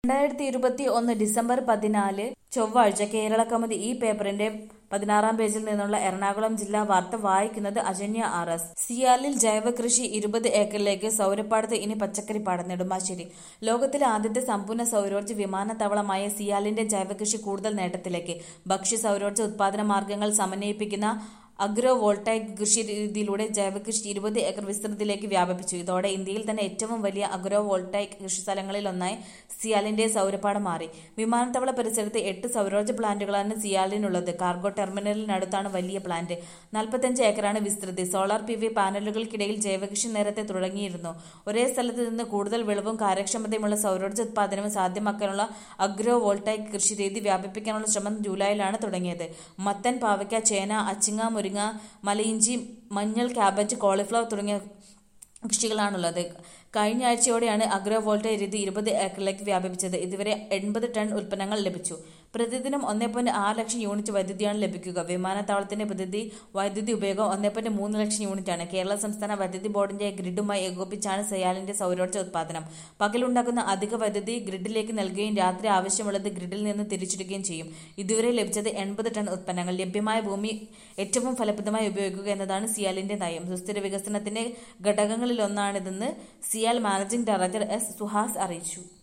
രണ്ടായിരത്തി ഇരുപത്തി ഒന്ന് ഡിസംബർ പതിനാല് ചൊവ്വാഴ്ച കേരള കൗമുദി ഈ പേപ്പറിന്റെ പതിനാറാം പേജിൽ നിന്നുള്ള എറണാകുളം ജില്ലാ വാർത്ത വായിക്കുന്നത് അജന്യ ആർ എസ് സിയാലിൽ ജൈവകൃഷി ഇരുപത് ഏക്കറിലേക്ക് സൗരപ്പാടത്ത് ഇനി പച്ചക്കറിപ്പാടം നെടുമ്പാശ്ശേരി ലോകത്തിലെ ആദ്യത്തെ സമ്പൂർണ്ണ സൗരോർജ്ജ വിമാനത്താവളമായ സിയാലിന്റെ ജൈവകൃഷി കൂടുതൽ നേട്ടത്തിലേക്ക് ഭക്ഷ്യ സൗരോർജ്ജ ഉത്പാദന മാർഗങ്ങൾ സമന്വയിപ്പിക്കുന്ന അഗ്രോ വോൾട്ടൈക് കൃഷി രീതിയിലൂടെ ജൈവകൃഷി ഇരുപത് ഏക്കർ വിസ്തൃതിയിലേക്ക് വ്യാപിപ്പിച്ചു ഇതോടെ ഇന്ത്യയിൽ തന്നെ ഏറ്റവും വലിയ അഗ്രോ വോൾട്ടൈക് കൃഷിസ്ഥലങ്ങളിൽ ഒന്നായി സിയാലിന്റെ സൗരപ്പാടം മാറി വിമാനത്താവള പരിസരത്ത് എട്ട് സൗരോർജ്ജ പ്ലാന്റുകളാണ് സിയാലിനുള്ളത് കാർഗോ ടെർമിനലിനടുത്താണ് വലിയ പ്ലാന്റ് നാൽപ്പത്തഞ്ച് ഏക്കറാണ് വിസ്തൃതി സോളാർ പി വി പാനലുകൾക്കിടയിൽ ജൈവകൃഷി നേരത്തെ തുടങ്ങിയിരുന്നു ഒരേ സ്ഥലത്ത് നിന്ന് കൂടുതൽ വിളവും കാര്യക്ഷമതയുമുള്ള സൗരോർജ്ജ ഉത്പാദനവും സാധ്യമാക്കാനുള്ള അഗ്രോ വോൾട്ടൈക് കൃഷി രീതി വ്യാപിപ്പിക്കാനുള്ള ശ്രമം ജൂലൈയിലാണ് തുടങ്ങിയത് മത്തൻ പാവയ്ക്ക ചേന അച്ചിങ്ങ മുരിങ്ങ മലയിഞ്ചി മഞ്ഞൾ ക്യാബേജ് കോളിഫ്ലവർ തുടങ്ങിയ കൃഷികളാണുള്ളത് കഴിഞ്ഞ ആഴ്ചയോടെയാണ് അഗ്രോ വോൾട്ടൈക് രീതി ഇരുപത് ഏക്കറിലേക്ക് വ്യാപിപ്പിച്ചത് ഇതുവരെ എൺപത് ടൺ ഉൽപ്പന്നങ്ങൾ ലഭിച്ചു പ്രതിദിനം ഒന്നേ പോയിന്റ് ആറ് ലക്ഷം യൂണിറ്റ് വൈദ്യുതിയാണ് ലഭിക്കുക വിമാനത്താവളത്തിന്റെ പ്രതിനിധി വൈദ്യുതി ഉപയോഗം ഒന്നേ പോയിന്റ് മൂന്ന് ലക്ഷം യൂണിറ്റാണ് കേരള സംസ്ഥാന വൈദ്യുതി ബോർഡിന്റെ ഗ്രിഡുമായി ഏകോപിച്ചാണ് സയാലിന്റെ സൗരോർജ്ജ ഉത്പാദനം പകലുണ്ടാക്കുന്ന അധിക വൈദ്യുതി ഗ്രിഡിലേക്ക് നൽകുകയും രാത്രി ആവശ്യമുള്ളത് ഗ്രിഡിൽ നിന്ന് തിരിച്ചിടുകയും ചെയ്യും ഇതുവരെ ലഭിച്ചത് എൺപത് ടൺ ഉത്പന്നങ്ങൾ ലഭ്യമായ ഭൂമി ഏറ്റവും ഫലപ്രദമായി ഉപയോഗിക്കുക എന്നതാണ് സിയാലിന്റെ നയം സുസ്ഥിര വികസനത്തിന്റെ ഘടകങ്ങളിലൊന്നാണിതെന്ന് CIAL managing director S Suhas അറിയിച്ചു